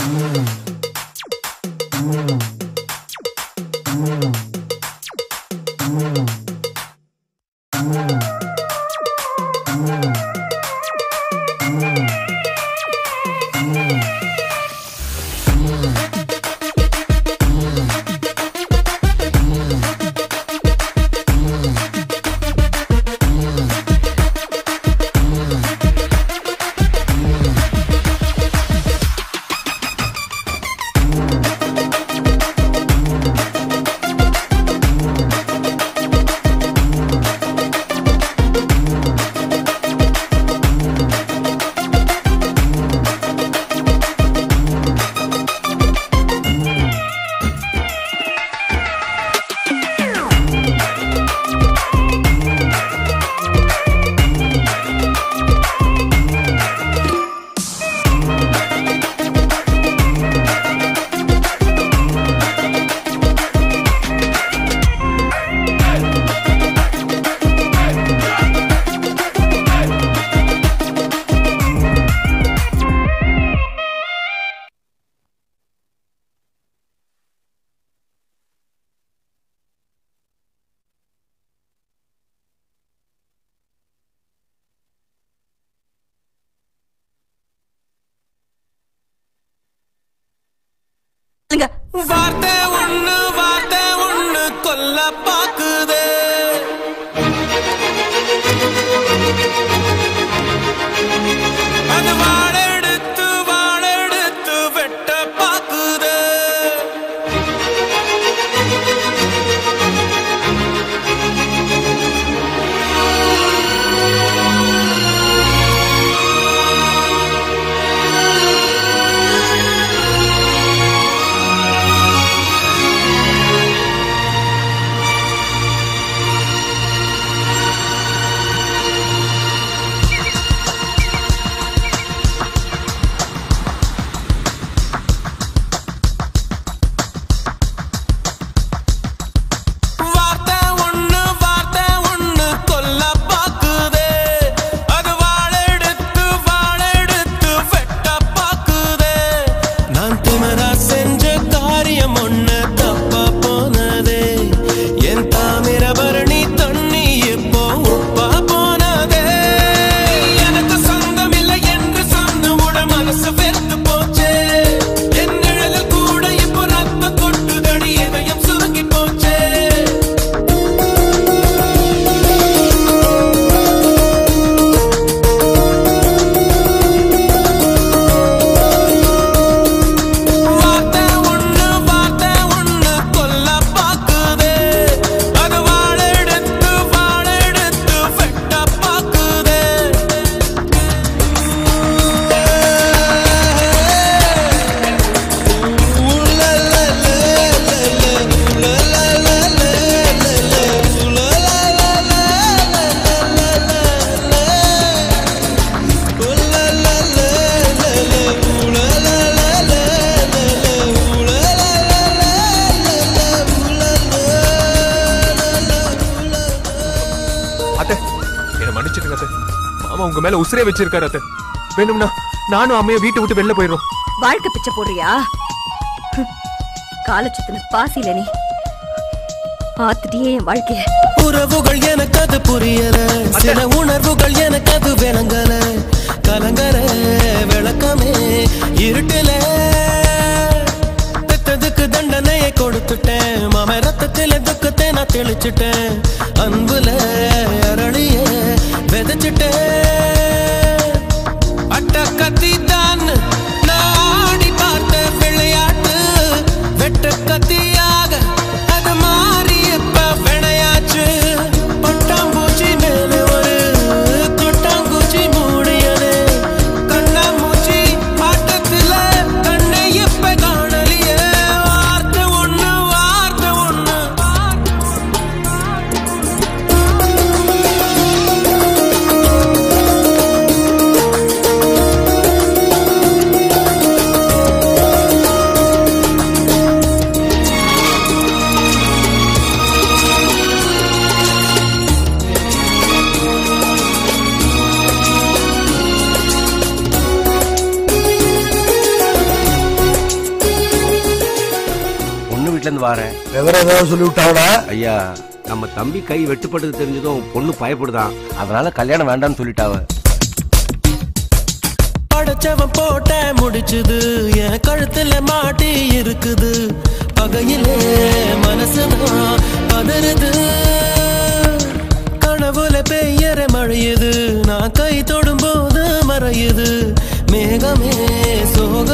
வார்த்தை ஒண்ணு வார்த்தை ஒண்ணு கொல்ல பாக்குதே அது வாழெடுத்து வாழெடுத்து வெட்ட பாக்குதே வார்த்தை ஒண்ணு வார்த்தை ஒண்ணு கொல்ல பாக்குதே அது வாழெடுத்து வாழெடுத்து வெட்ட பாக்குதே நான் திமரா செஞ்ச காரியம் ஒண்ணு தப்பா போனதே என் தாமிரபரணி தண்ணி இப்போ உப்பா போனதே எனக்கு சொந்தம் இல்லை என்று சொன்னவுட மனசு வெறுத்து போச்சே என் நிழலில் கூட இப்போ ரத்த கொட்டுதடி இதயம் சுருங்கி போச்சே வார்த்தை ஒண்ணு வார்த்தை ஒண்ணு கொல்ல பாக்குதே அது வாழெடுத்து வாழெடுத்து வெட்ட பாக்குதே அத்தை என்ன மன்னிச்சிடுங்க அத்தை மாமா உங்க மேல உசிரே வச்சிருக்காரு அத்தை வேணும்னா நானும் அம்மையும் வீட்டை விட்டு வெளில போயிடுறோம் வாழ்க்கை பிச்சை போடுறியா ஹம். காலை சுத்தின பாசில நீ பார்த்துட்டியே என் வாழ்க்கைய உறவுகள் எனக்கு அது புரியல சில உணர்வுகள் எனக்கு அது விளங்கல கலங்கர விளக்கமே இருட்டுல பெத்ததுக்கு தண்டனையை கொடுத்துட்டேன் மாம ரத்தத்தில துக்கத்தை நான் தெளிச்சிட்டேன் அன்புல அரளிய விதைச்சிட்டேன் அட்ட கத்தி தான் நான் ஆடி பார்த்த விளையாட்டு வெட்ட கத்தியாக அது மாறி இப்ப விளையாச்சு பட்டாம்பூச்சி மேல ஒரு கொட்டாங்குச்சி மூடியது கண்ணாமூச்சி ஆட்டத்துல கண்ணை இப்ப காணலியே வார்த்தை ஒண்ணு வார்த்தை ஒண்ணு வீட்டுல இருந்து வாரேன் விவரம் ஏதாவது சொல்லி விட்டாவடா ஐயா நம்ம தம்பி கை வெட்டுப்பட்டது தெரிஞ்சதும் பொண்ணு பயப்படுதான் அதனால கல்யாணம் வேண்டாம்னு சொல்லிட்டாவ படைச்சவன் போட்ட முடிச்சுது என் கழுத்துல மாட்டி இருக்குது பகையிலே மனசுதான் பதறுது கனவுல பெய்யற மழையுது நான் கை தொடும் போது மறையுது மேகமே சோக